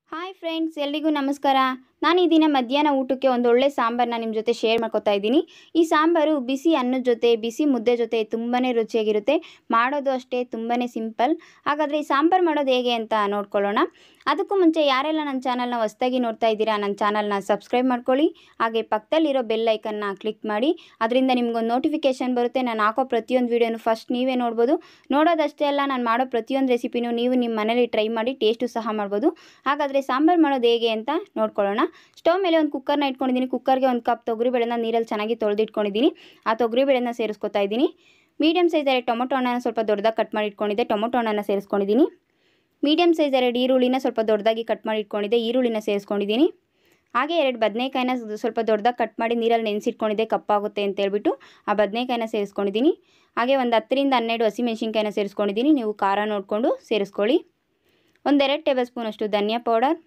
hi friends ಎಲ್ರಿಗೂ ನಮಸ್ಕಾರ ನಾನು ಈ ದಿನ ಮಧ್ಯಾಹ್ನ ಊಟಕ್ಕೆ ಒಂದು ಒಳ್ಳೆ ಸಾಂಬಾರನ್ನ ನಿಮ್ಮ ಜೊತೆ ಶೇರ್ ಮಾಡ್ಕೊತಾ ಇದ್ದೀನಿ ಈ ಸಾಂಬಾರು ಬಿಸಿ ಅನ್ನದ ಜೊತೆ ಬಿಸಿ ಮುದ್ದೆ ಜೊತೆ ತುಂಬಾ ರುಚಿಯಾಗಿರುತ್ತೆ ಮಾಡೋದು ಅಷ್ಟೇ ತುಂಬಾ ಸಿಂಪಲ್ ಹಾಗಾದರೆ ಈ ಸಾಂಬಾರು ಮಾಡೋದು ಹೇಗೆ ಅಂತ ನೋಡ್ಕೊಳ್ಳೋಣ ಅದಕ್ಕೂ ಮುಂಚೆ ಯಾರೆಲ್ಲ ನನ್ನ ಚಾನಲ್ನ ಹೊಸ್ದಾಗಿ ನೋಡ್ತಾ ಇದ್ದೀರಾ ನನ್ನ ಚಾನಲ್ನ ಸಬ್ಸ್ಕ್ರೈಬ್ ಮಾಡ್ಕೊಳ್ಳಿ ಹಾಗೆ ಪಕ್ಕದಲ್ಲಿರೋ ಬೆಲ್ ಐಕನ್ನ ಕ್ಲಿಕ್ ಮಾಡಿ ಅದರಿಂದ ನಿಮ್ಗೊಂದು ನೋಟಿಫಿಕೇಷನ್ ಬರುತ್ತೆ ನಾನು ಹಾಕೋ ಪ್ರತಿಯೊಂದು ವೀಡಿಯೋನು ಫಸ್ಟ್ ನೀವೇ ನೋಡ್ಬೋದು ನೋಡೋದಷ್ಟೇ ಅಲ್ಲ ನಾನು ಮಾಡೋ ಪ್ರತಿಯೊಂದು ರೆಸಿಪಿನೂ ನೀವು ನಿಮ್ಮ ಮನೇಲಿ ಟ್ರೈ ಮಾಡಿ ಟೇಸ್ಟು ಸಹ ಮಾಡ್ಬೋದು ಹಾಗಾದರೆ ಸಾಂಬಾರು ಮಾಡೋದು ಹೇಗೆ ಅಂತ ನೋಡ್ಕೊಳ್ಳೋಣ ಸ್ಟವ್ ಮೇಲೆ ಒಂದು ಕುಕ್ಕರ್ನ ಇಟ್ಕೊಂಡಿದ್ದೀನಿ ಕುಕ್ಕರ್ಗೆ ಒಂದು ಕಪ್ ತೊಗರಿಬೇಳೆನ ನೀರಲ್ಲಿ ಚೆನ್ನಾಗಿ ತೊಳೆದಿಟ್ಕೊಂಡಿದ್ದೀನಿ ಆ ತೊಗರಿಬೇಳೆನ ಸೇರಿಸ್ಕೊತಾ ಇದ್ದೀನಿ ಮೀಡಿಯಮ್ ಸೈಜ್ ಎರಡು ಟೊಮೊಟೊ ಹಣ್ಣನ್ನು ಸ್ವಲ್ಪ ದೊಡ್ಡದಾಗಿ ಕಟ್ ಮಾಡಿ ಇಟ್ಕೊಂಡಿದ್ದೆ ಟೊಮೊಟೊ ಹಣ್ಣನ್ನು ಸೇರಿಸ್ಕೊಂಡಿದ್ದೀನಿ ಮೀಡಿಯಮ್ ಸೈಜ್ ಎರಡು ಈರುಳ್ಳಿನ ಸ್ವಲ್ಪ ದೊಡ್ಡದಾಗಿ ಕಟ್ ಮಾಡಿ ಇಟ್ಕೊಂಡಿದ್ದೆ ಈರುಳ್ಳಿನ ಸೇರಿಸ್ಕೊಂಡಿದ್ದೀನಿ ಹಾಗೆ ಎರಡು ಬದನೆಕಾಯಿನ ಸ್ವಲ್ಪ ದೊಡ್ಡದಾಗಿ ಕಟ್ ಮಾಡಿ ನೀರಲ್ಲಿ ನೆನೆಸಿಟ್ಕೊಂಡಿದ್ದೆ ಕಪ್ಪಾಗುತ್ತೆ ಅಂತ ಹೇಳ್ಬಿಟ್ಟು ಆ ಬದನೆಕಾಯಿನ ಸೇರಿಸ್ಕೊಂಡಿದ್ದೀನಿ ಹಾಗೆ ಒಂದು ಹತ್ತರಿಂದ ಹನ್ನೆರಡು ಹಸಿಮೆಣ್ಸಿನ್ಕಾಯಿನ ಸೇರಿಸ್ಕೊಂಡಿದ್ದೀನಿ ನೀವು ಖಾರ ನೋಡಿಕೊಂಡು ಸೇರಿಸ್ಕೊಳ್ಳಿ ಒಂದೆರಡು ಟೇಬಲ್ ಸ್ಪೂನಷ್ಟು ಧನಿಯಾ ಪೌಡರ್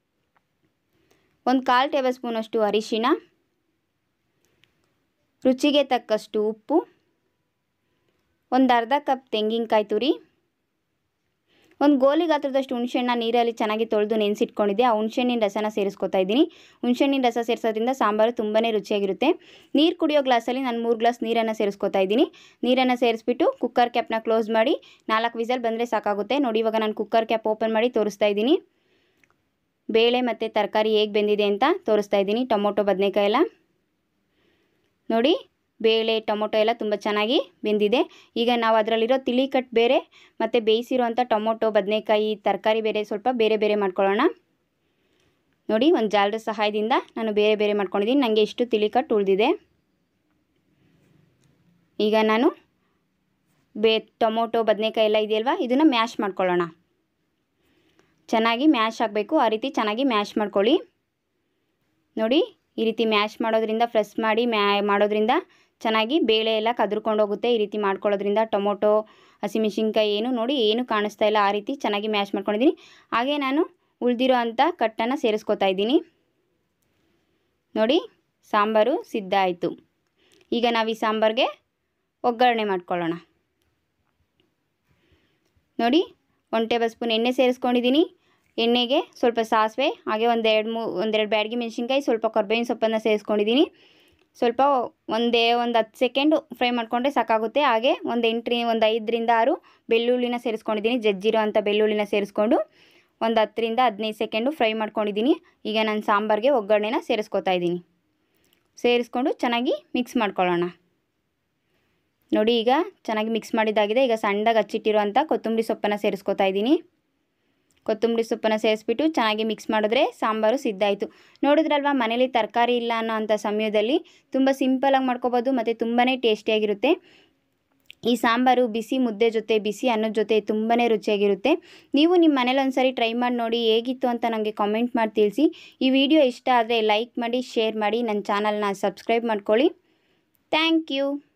ಒಂದು ಕಾಲು ಟೇಬಲ್ ಸ್ಪೂನಷ್ಟು ಅರಿಶಿಣ ರುಚಿಗೆ ತಕ್ಕಷ್ಟು ಉಪ್ಪು ಒಂದು ಅರ್ಧ ಕಪ್ ತೆಂಗಿನಕಾಯಿ ತುರಿ ಒಂದು ಗೋಲಿ ಗಾತ್ರದಷ್ಟು ಹುಣಸೆಹಣ್ಣ ನೀರಲ್ಲಿ ಚೆನ್ನಾಗಿ ತೊಳೆದು ನೆನೆಸಿಟ್ಕೊಂಡಿದ್ದೆ ಆ ಹುಣಸೆಹಣ್ಣಿನ ರಸನ ಸೇರಿಸ್ಕೊತಾ ಇದ್ದೀನಿ ಹುಣಸೆಹಣ್ಣಿನ ರಸ ಸೇರಿಸೋದ್ರಿಂದ ಸಾಂಬಾರು ತುಂಬಾ ರುಚಿಯಾಗಿರುತ್ತೆ ನೀರು ಕುಡಿಯೋ ಗ್ಲಾಸಲ್ಲಿ ನಾನು ಮೂರು ಗ್ಲಾಸ್ ನೀರನ್ನು ಸೇರಿಸ್ಕೊತಾ ಇದ್ದೀನಿ ನೀರನ್ನು ಸೇರಿಸ್ಬಿಟ್ಟು ಕುಕ್ಕರ್ ಕ್ಯಾಪ್ನ ಕ್ಲೋಸ್ ಮಾಡಿ ನಾಲ್ಕು ವಿಸಲ್ ಬಂದರೆ ಸಾಕಾಗುತ್ತೆ ನೋಡಿ ಇವಾಗ ನಾನು ಕುಕ್ಕರ್ ಕ್ಯಾಪ್ ಓಪನ್ ಮಾಡಿ ತೋರಿಸ್ತಾ ಇದ್ದೀನಿ ಬೇಳೆ ಮತ್ತು ತರಕಾರಿ ಹೇಗೆ ಬೆಂದಿದೆ ಅಂತ ತೋರಿಸ್ತಾ ಇದ್ದೀನಿ ಟೊಮೊಟೊ ಬದನೆಕಾಯಿ ಎಲ್ಲ ನೋಡಿ ಬೇಳೆ ಟೊಮೊಟೊ ಎಲ್ಲ ತುಂಬ ಚೆನ್ನಾಗಿ ಬೆಂದಿದೆ ಈಗ ನಾವು ಅದರಲ್ಲಿರೋ ತಿಳಿ ಕಟ್ ಬೇರೆ ಮತ್ತು ಬೇಯಿಸಿರೋಂಥ ಟೊಮೊಟೊ ಬದನೆಕಾಯಿ ತರಕಾರಿ ಬೇರೆ ಸ್ವಲ್ಪ ಬೇರೆ ಬೇರೆ ಮಾಡ್ಕೊಳ್ಳೋಣ ನೋಡಿ ಒಂದು ಜಾಲದ ಸಹಾಯದಿಂದ ನಾನು ಬೇರೆ ಬೇರೆ ಮಾಡ್ಕೊಂಡಿದ್ದೀನಿ ನನಗೆ ಇಷ್ಟು ತಿಳಿ ಕಟ್ ಉಳಿದಿದೆ ಈಗ ನಾನು ಬೇ ಟೊಮೊಟೊ ಬದನೆಕಾಯಿ ಎಲ್ಲ ಇದೆಯಲ್ವಾ ಇದನ್ನು ಮ್ಯಾಶ್ ಮಾಡ್ಕೊಳ್ಳೋಣ ಚೆನ್ನಾಗಿ ಮ್ಯಾಶ್ ಆಗಬೇಕು ಆ ರೀತಿ ಚೆನ್ನಾಗಿ ಮ್ಯಾಶ್ ಮಾಡ್ಕೊಳ್ಳಿ ನೋಡಿ ಈ ರೀತಿ ಮ್ಯಾಶ್ ಮಾಡೋದ್ರಿಂದ ಫ್ರೆಶ್ ಮಾಡಿ ಮ್ಯಾ ಮಾಡೋದ್ರಿಂದ ಚೆನ್ನಾಗಿ ಬೇಳೆ ಎಲ್ಲ ಕದ್ರಕೊಂಡು ಹೋಗುತ್ತೆ ಈ ರೀತಿ ಮಾಡ್ಕೊಳ್ಳೋದ್ರಿಂದ ಟೊಮೊಟೊ ಹಸಿಮೆಣ್ಸಿನ್ಕಾಯಿ ಏನು ನೋಡಿ ಏನು ಕಾಣಿಸ್ತಾ ಇಲ್ಲ ಆ ರೀತಿ ಚೆನ್ನಾಗಿ ಮ್ಯಾಶ್ ಮಾಡ್ಕೊಂಡಿದ್ದೀನಿ ಹಾಗೆ ನಾನು ಉಳಿದಿರೋ ಅಂಥ ಕಟ್ಟನ್ನು ಸೇರಿಸ್ಕೊತಾ ಇದ್ದೀನಿ ನೋಡಿ ಸಾಂಬಾರು ಸಿದ್ಧ ಆಯಿತು ಈಗ ನಾವು ಈ ಸಾಂಬಾರಿಗೆ ಒಗ್ಗರಣೆ ಮಾಡ್ಕೊಳ್ಳೋಣ ನೋಡಿ ಒಂದು ಟೇಬಲ್ ಸ್ಪೂನ್ ಎಣ್ಣೆ ಸೇರಿಸ್ಕೊಂಡಿದ್ದೀನಿ ಎಣ್ಣೆಗೆ ಸ್ವಲ್ಪ ಸಾಸಿವೆ ಹಾಗೆ ಒಂದೆರಡು ಮೂ ಒಂದೆರಡು ಬ್ಯಾಡಗಿ ಮೆಣಸಿನ್ಕಾಯಿ ಸ್ವಲ್ಪ ಕರ್ಬೇವಿನ ಸೊಪ್ಪನ್ನು ಸೇರಿಸ್ಕೊಂಡಿದ್ದೀನಿ ಸ್ವಲ್ಪ ಒಂದೇ ಒಂದು ಹತ್ತು ಸೆಕೆಂಡು ಫ್ರೈ ಮಾಡಿಕೊಂಡ್ರೆ ಸಾಕಾಗುತ್ತೆ ಹಾಗೆ ಒಂದು ಎಂಟರಿ ಒಂದು ಐದರಿಂದ ಆರು ಬೆಳ್ಳುಳ್ಳಿನ ಸೇರಿಸ್ಕೊಂಡಿದ್ದೀನಿ ಜಜ್ಜಿರೋ ಅಂಥ ಬೆಳ್ಳುಳ್ಳಿನ ಸೇರಿಸ್ಕೊಂಡು ಒಂದು ಹತ್ತರಿಂದ ಹದಿನೈದು ಸೆಕೆಂಡು ಫ್ರೈ ಮಾಡ್ಕೊಂಡಿದ್ದೀನಿ ಈಗ ನಾನು ಸಾಂಬಾರಿಗೆ ಒಗ್ಗರಣೆನ ಸೇರಿಸ್ಕೊತಾ ಇದ್ದೀನಿ ಸೇರಿಸ್ಕೊಂಡು ಚೆನ್ನಾಗಿ ಮಿಕ್ಸ್ ಮಾಡ್ಕೊಳ್ಳೋಣ ನೋಡಿ ಈಗ ಚೆನ್ನಾಗಿ ಮಿಕ್ಸ್ ಮಾಡಿದ್ದಾಗಿದೆ ಈಗ ಸಣ್ಣದಾಗಿ ಹಚ್ಚಿಟ್ಟಿರೋ ಅಂಥ ಕೊತ್ತಂಬರಿ ಸೊಪ್ಪನ್ನು ಸೇರಿಸ್ಕೊತಾ ಇದ್ದೀನಿ ಕೊತ್ತಂಬರಿ ಸೊಪ್ಪನ್ನು ಸೇರಿಸ್ಬಿಟ್ಟು ಚೆನ್ನಾಗಿ ಮಿಕ್ಸ್ ಮಾಡಿದ್ರೆ ಸಾಂಬಾರು ಸಿದ್ಧ ಆಯಿತು ನೋಡಿದ್ರಲ್ವ ಮನೇಲಿ ತರಕಾರಿ ಇಲ್ಲ ಅನ್ನೋ ಅಂಥ ಸಮಯದಲ್ಲಿ ತುಂಬ ಸಿಂಪಲಾಗಿ ಮಾಡ್ಕೋಬೋದು ಮತ್ತು ತುಂಬಾ ಟೇಸ್ಟಿಯಾಗಿರುತ್ತೆ ಈ ಸಾಂಬಾರು ಬಿಸಿ ಮುದ್ದೆ ಜೊತೆ ಬಿಸಿ ಅನ್ನದ ಜೊತೆ ತುಂಬಾ ರುಚಿಯಾಗಿರುತ್ತೆ ನೀವು ನಿಮ್ಮ ಮನೇಲಿ ಒಂದ್ಸರಿ ಟ್ರೈ ಮಾಡಿ ನೋಡಿ ಹೇಗಿತ್ತು ಅಂತ ನನಗೆ ಕಾಮೆಂಟ್ ಮಾಡಿ ತಿಳಿಸಿ ಈ ವಿಡಿಯೋ ಇಷ್ಟ ಆದರೆ ಲೈಕ್ ಮಾಡಿ ಶೇರ್ ಮಾಡಿ ನನ್ನ ಚಾನಲ್ನ ಸಬ್ಸ್ಕ್ರೈಬ್ ಮಾಡ್ಕೊಳ್ಳಿ ಥ್ಯಾಂಕ್ ಯು